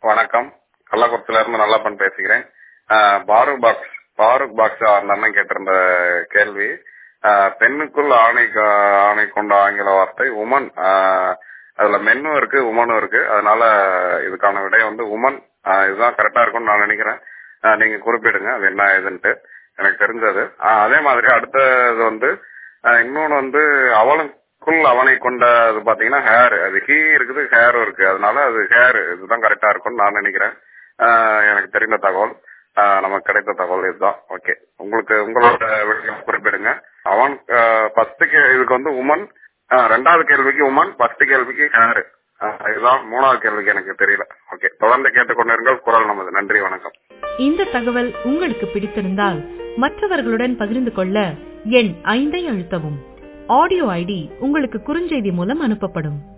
வணக்கம் கள்ளக்குறிச்சில இருந்து நல்லப்பன் பேசுகிறேன் ஆஹ் பாரூக் பாக்ஸ் பாரூக் பாக்ஸ் அந்த அண்ணன் கேட்டிருந்த கேள்வி ஆஹ் பெண்ணுக்குள் ஆணை க- ஆணை கொண்ட ஆங்கில வார்த்தை உமன் அதுல மென்னும் இருக்கு உமனும் இருக்கு அதனால இதுக்கான விடை வந்து உமன் இதுதான் கரெக்டா இருக்கும்னு நான் நினைக்கிறேன் ஆஹ் நீங்க குறிப்பிடுங்க அது என்ன ஏதுன்ட்டு எனக்கு தெரிஞ்சது ஆஹ் அதே மாதிரி அடுத்தது வந்து ஆஹ் இன்னொன்னு வந்து அவளுக்குள் அவனை கொண்ட அது பாத்தீங்கன்னா ஹேர் அது ஹீ இருக்குது ஹேரும் இருக்கு அதனால அது ஹேர் இதுதான் கரெக்டா இருக்கும்னு நான் நினைக்கிறேன் ஆஹ் எனக்கு தெரிந்த தகவல் ஆஹ் நமக்கு கிடைத்த தகவல் இதுதான் ஓகே உங்களுக்கு உங்களோட விடயம் குறிப்பிடுங்க அவன் ஃபர்ஸ்ட் இதுக்கு வந்து உமன் ரெண்டாவது கேள்விக்கு உமன் ஃபர்ஸ்ட் கேள்விக்கு ஹேர் இதுதான் மூணாவது கேள்விக்கு எனக்கு தெரியல ஓகே தொடர்ந்து கேட்டுக்கொண்டிருங்கள் குரல் நமது நன்றி வணக்கம் இந்த தகவல் உங்களுக்கு பிடித்திருந்தால் மற்றவர்களுடன் பகிர்ந்து கொள்ள எண் ஐந்தை அழுத்தவும் ஆடியோ ஐடி உங்களுக்கு குறுஞ்செய்தி மூலம் அனுப்பப்படும்